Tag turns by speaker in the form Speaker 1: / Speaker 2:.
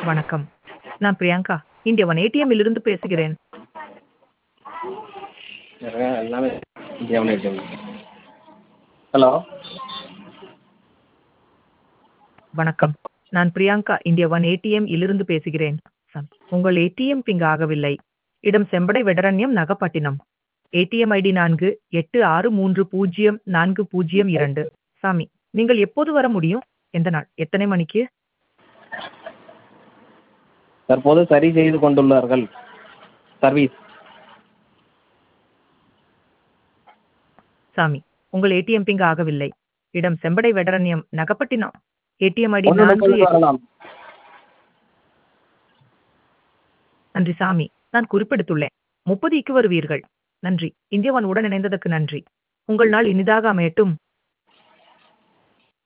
Speaker 1: வணக்கம். நான் Priyanka. India one ஏடிஎம்மில் இருந்து பேசுகிறேன்.
Speaker 2: இருங்க எல்லாமே இந்தியா ஒன் ஏடிஎம். ஹலோ
Speaker 1: வணக்கம். நான் பிரியங்கா. இந்தியா ஒன் ஏடிஎம் இலிருந்து பேசுகிறேன். சம். உங்கள் ஏடிஎம் பிங் ஆகவில்லை. இடம் செம்படை வெடரண்யம் நகப்பட்டினம். ஏடிஎம் ஐடி நான்கு எட்டு ஆறு மூன்று பூஜ்ஜியம் நான்கு பூஜ்ஜியம் இரண்டு. சாமி, நீங்கள் எப்போது வர முடியும்? எந்த நாள்? எத்தனை மணிக்கு?
Speaker 2: தற்போது சரி செய்து கொண்டுள்ளார்கள். சர்வீஸ்.
Speaker 1: சாமி, உங்கள் ஏடிஎம் பிங் ஆகவில்லை. இடம் செம்படை வெடரண்யம் நகப்பட்டினம். ஏடிஎம் ஐடி
Speaker 2: ஒரு
Speaker 1: நான்கு
Speaker 2: நிமிஷத்தில்
Speaker 1: எட்டு
Speaker 2: வரலாம்.
Speaker 1: நன்றி சாமி. நான் குறிப்பெடுத்துள்ளேன். 30 க்கு வருவீர்கள். நன்றி. இந்தியா ஒன் உடன் இணைந்ததற்கு நன்றி. உங்கள் நாள் இனிதாக அமையட்டும்.